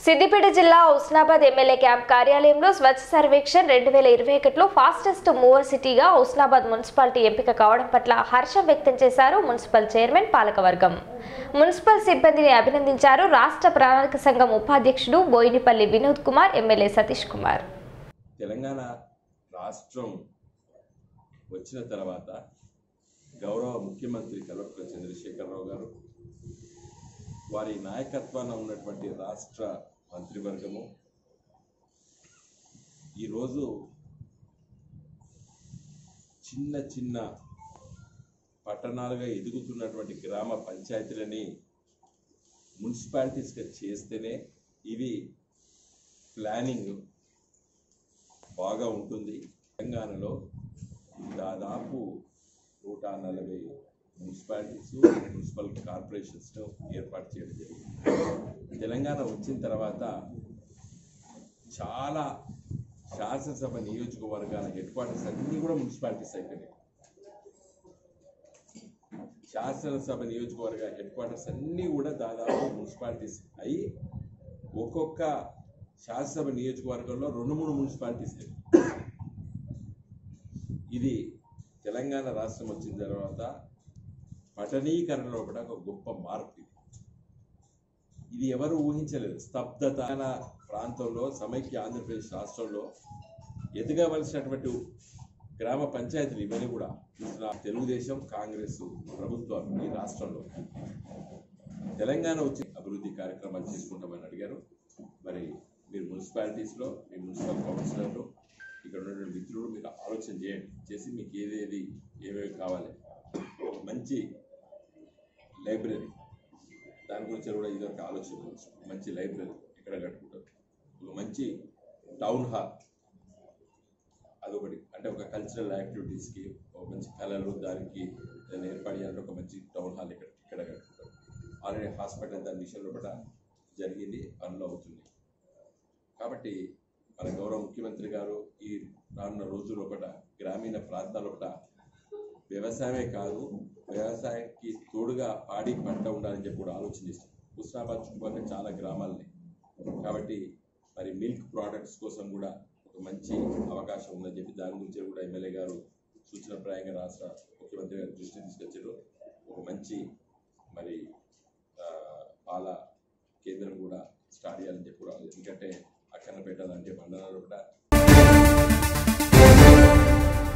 సిద్దిపేట జిల్లా Husnabad MLA camp కార్యాలయంలో స్వచ్ఛ సర్వేక్షణ్ రెండు వేల ఇరవై ఒకటిలో ఫాస్టెస్ట్ మూవర్ సిటీగా హుస్నాబాద్ మున్సిపాలిటీ ఎంపిక కావడం పట్ల హర్షం వ్యక్తం చేశారు మున్సిపల్ చైర్మన్ పాలకవర్గం మున్సిపల్ సిబ్బందిని అభినందించారు రాష్ట్ర ప్రణాళిక సంఘం ఉపాధ్యక్షుడు బోయినపల్లి వినోద్ కుమార్ ఎమ్మెల్యే సతీష్ కుమార్ తెలంగాణ రాష్ట్రం వచ్చిన తర్వాత గౌరవ ముఖ్యమంత్రి కల్వకుంట్ల చంద్రశేఖరరావు గారు వారి నాయకత్వాన ఉన్నటువంటి రాష్ట్ర మంత్రివర్గము ఈరోజు చిన్న చిన్న పట్టణాలుగా ఎదుగుతున్నటువంటి గ్రామ పంచాయతీలని మున్సిపాలిటీస్గా చేస్తేనే ఇవి ప్లానింగ్ బాగా ఉంటుంది తెలంగాణలో దాదాపు నూట నలభై మున్సిపాలిటీస్ మున్సిపల్ కార్పొరేషన్స్ ఏర్పాటు చేయడం జరిగింది తెలంగాణ వచ్చిన తర్వాత చాలా శాసనసభ నియోజకవర్గాల హెడ్ క్వార్టర్స్ అన్నీ కూడా మున్సిపాలిటీస్ అయిపోయినాయి శాసనసభ నియోజకవర్గ హెడ్ క్వార్టర్స్ అన్నీ కూడా దాదాపు మున్సిపాలిటీస్ అయి ఒక్కొక్క శాసనసభ నియోజకవర్గంలో రెండు మూడు మున్సిపాలిటీస్ లేవు. ఇది తెలంగాణ రాష్ట్రం వచ్చిన తర్వాత పట్టణీకరణలో కూడా ఒక గొప్ప మార్పు ఇది ఇది ఎవరు ఊహించలేదు స్తబ్దత తెలంగాణ ప్రాంతంలో సమైక్య ఆంధ్రప్రదేశ్ రాష్ట్రంలో ఎదగవలసినటువంటి గ్రామ పంచాయతీలు ఇవన్నీ కూడా ఇట్లా తెలుగుదేశం కాంగ్రెస్ ప్రభుత్వం ఈ రాష్ట్రంలో తెలంగాణ వచ్చి అభివృద్ధి కార్యక్రమాలు చేసుకుంటామని అడిగారు మరి మీరు మున్సిపాలిటీస్లో మీ మున్సిపల్ కౌన్సిలర్లు ఇక్కడ ఉన్నటువంటి మిత్రులు మీరు ఆలోచన చేయండి చేసి మీకు ఏదేది ఏమేమి కావాలి ఒక మంచి లైబ్రరీ దాని గురించి కూడా ఇదొక ఆలోచన ఉండొచ్చు. మంచి లైబ్రరీ ఇక్కడ కట్టుకుంటారు ఒక మంచి టౌన్ హాల్ అదొకటి అంటే ఒక కల్చరల్ యాక్టివిటీస్కి ఒక మంచి కళలు దానికి దాన్ని ఏర్పాటు చేయాలంటే ఒక మంచి టౌన్ హాల్ ఇక్కడ ఇక్కడ కట్టుకుంటారు ఆల్రెడీ హాస్పిటల్ దాని విషయంలో కూడా జరిగింది పనులు అవుతుంది కాబట్టి మన గౌరవ ముఖ్యమంత్రి గారు ఈ రానున్న రోజుల్లో కూడా గ్రామీణ ప్రాంతాల్లో కూడా వ్యవసాయమే కాదు వ్యవసాయానికి తోడుగా పాడి పంట ఉండాలని చెప్పి కూడా ఆలోచన చేస్తాం హుస్నాబాద్ చుట్టుపక్కల చాలా గ్రామాలని కాబట్టి మరి మిల్క్ ప్రోడక్ట్స్ కోసం కూడా ఒక మంచి అవకాశం ఉందని చెప్పి దాని గురించి కూడా ఎమ్మెల్యే గారు సూచనప్రాయంగా రాష్ట్ర ముఖ్యమంత్రి గారి దృష్టికి తీసుకొచ్చారు ఒక మంచి మరి ఆ, పాల కేంద్రం కూడా స్టార్ట్ చేయాలని చెప్పి కూడా ఎందుకంటే అక్కన పెట్టాలంటే మండలాలు కూడా